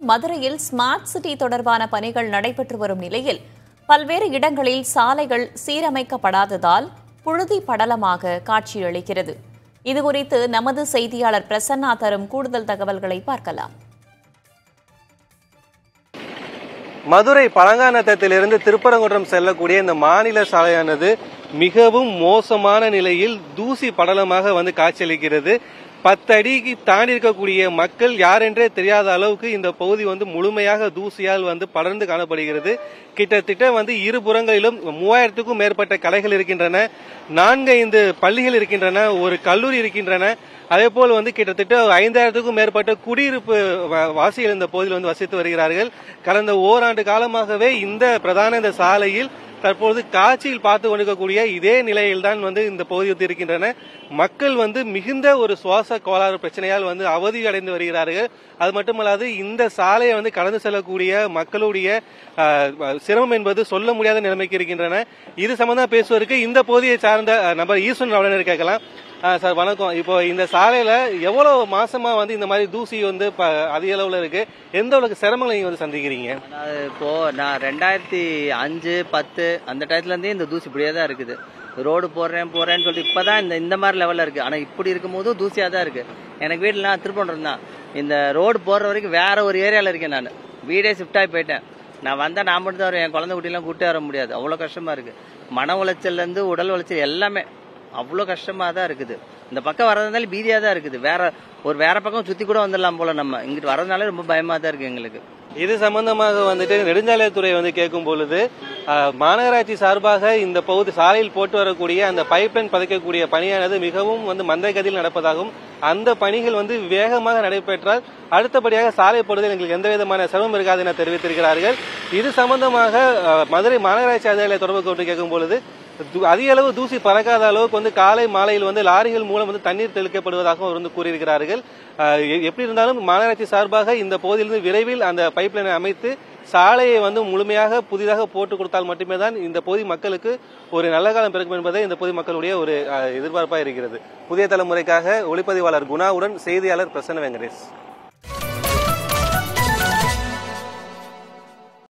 மதுரையில் smart city தொடர்பான பணிகள் நடைபெற்று வரும் நிலையில் பல்வேறு இடங்களில் சாலைகள் சீரமைக்கப்படாததால் புழுதி படலமாக காட்சியளிக்கிறது இதுகுறித்து நமது செய்தியாளர் பிரசன்னா தரும் கூடுதல் தகவல்களை பார்க்கலாம் மதுரை பழங்காநத்தத்திலிருந்து திருப்பரங்குன்றம் செல்லக்கூடிய இந்த மாநில சாலையானது மிகவும் மோசமான நிலையில் தூசி படலமாக வந்து காட்சியளிக்கிறது பத்து அடிக்கு தாண்டி இருக்கக்கூடிய மக்கள் யாரென்றே தெரியாத அளவுக்கு இந்த பகுதி வந்து முழுமையாக தூசியால் வந்து படர்ந்து காணப்படுகிறது கிட்டத்தட்ட வந்து இரு புறங்களிலும் மூவாயிரத்துக்கும் மேற்பட்ட கடைகள் இருக்கின்றன நான்கு ஐந்து பள்ளிகள் இருக்கின்றன ஒரு கல்லூரி இருக்கின்றன அதே போல் வந்து கிட்டத்தட்ட ஐந்தாயிரத்துக்கும் மேற்பட்ட குடியிருப்பு வா- வாசிகள் இந்த பகுதியில் வந்து வசித்து வருகிறார்கள் கடந்த ஓராண்டு காலமாகவே இந்த பிரதான இந்த சாலையில் தற்போது காட்சியில் பார்த்து கொண்டிருக்கக்கூடிய இதே நிலையில்தான் வந்து இந்த பகுதி வந்து இருக்கின்றன மக்கள் வந்து மிகுந்த ஒரு சுவாச கோளாறு பிரச்சனையால் வந்து அவதி அடைந்து வருகிறார்கள் அது மட்டுமல்லாது இந்த சாலையை வந்து கடந்து செல்லக்கூடிய மக்களுடைய ஆஹ், சிரமம் என்பது சொல்ல முடியாத நிலைமைக்கு இருக்கின்றன இது சம்பந்தமா பேசுவதற்கு இந்த பகுதியை சார்ந்த அஹ், நபர் ஈஸ்வரன் அவர்கள் கேட்கலாம் ஆஹ், சார் வணக்கம் இப்போ இந்த சாலையில எவ்வளவு மாசமா வந்து இந்த மாதிரி தூசி வந்து ப- அதிக அளவுல இருக்கு எந்த அளவுக்கு சிரமங்களை நீங்க வந்து சந்திக்கிறீங்க அதாவது இப்போ நான் ரெண்டாயிரத்தி அஞ்சு பத்து அந்த டயத்துல இருந்தே இந்த தூசி இப்படியே தான் இருக்குது ரோடு போடுறேன் போறேன்னு சொல்லிட்டு இப்பதான் இந்த இந்த மாதிரி லெவல்ல இருக்கு ஆனா இப்படி இருக்கும்போதும் தூசியா தான் இருக்கு எனக்கு வீட்டுல நான் திருப்பணம் தான் இந்த ரோடு போடுற வரைக்கும் வேற ஒரு ஏரியால இருக்கேன் நான் வீடே ஷிஃப்ட் ஆகி போயிட்டேன் நான் வந்தா நான் மட்டும் தான் வருவேன் என் குழந்தை குட்டிலாம் கூட்டே வர முடியாது அவ்வளவு கஷ்டமா இருக்கு மன உளைச்சல்ல இருந்து உடல் உளைச்சல் எல்லாமே அவ்வளோ கஷ்டமா தான் இருக்குது இந்த பக்கம் வரதுனால பீதியா தான் இருக்குது வேற ஒரு வேற பக்கம் சுத்தி கூட வந்துடலாம் போல நம்ம இங்கிட்டு வரதுனால ரொம்ப பயமா தான் இருக்கு எங்களுக்கு இது சம்பந்தமாக வந்துட்டு நெடுஞ்சாலைத்துறை வந்து கேட்கும் பொழுது ஆஹ், மாநகராட்சி சார்பாக இந்த பகுதி சாலையில் போட்டு வரக்கூடிய அந்த பைப்லைன் பதிக்கக்கூடிய பணியானது மிகவும் வந்து மந்தகதியில் நடப்பதாகவும் அந்த பணிகள் வந்து வேகமாக நடைபெற்றால் அடுத்தபடியாக சாலை போடுவதில் எங்களுக்கு எந்த விதமான சிரமம் இருக்காது என தெரிவித்திருக்கிறார்கள் இது சம்பந்தமாக ஆஹ், மதுரை மாநகராட்சி அதிகாரிகளை தொடர்பு கொண்டு கேட்கும் பொழுது து- அதிக அளவு தூசி பறக்காத அளவுக்கு வந்து காலை மாலையில் வந்து லாரிகள் மூலம் வந்து தண்ணீர் தெளிக்கப்படுவதாகவும் அவர் வந்து கூறியிருக்கிறார்கள் ஆஹ் எ- எப்படி இருந்தாலும் மாநகராட்சி சார்பாக இந்த பகுதியிலிருந்து விரைவில் அந்த பைப்லைனை அமைத்து சாலையை வந்து முழுமையாக புதிதாக போட்டு கொடுத்தால் மட்டுமே தான் இந்த பகுதி மக்களுக்கு ஒரு நல்ல காலம் பிறக்கும் என்பதே இந்த பகுதி மக்களுடைய ஒரு ஆஹ், எதிர்பார்ப்பா இருக்கிறது புதிய தலைமுறைக்காக ஒளிப்பதிவாளர் குணாவுடன் செய்தியாளர் பிரசன்ன வெங்கடேஷ்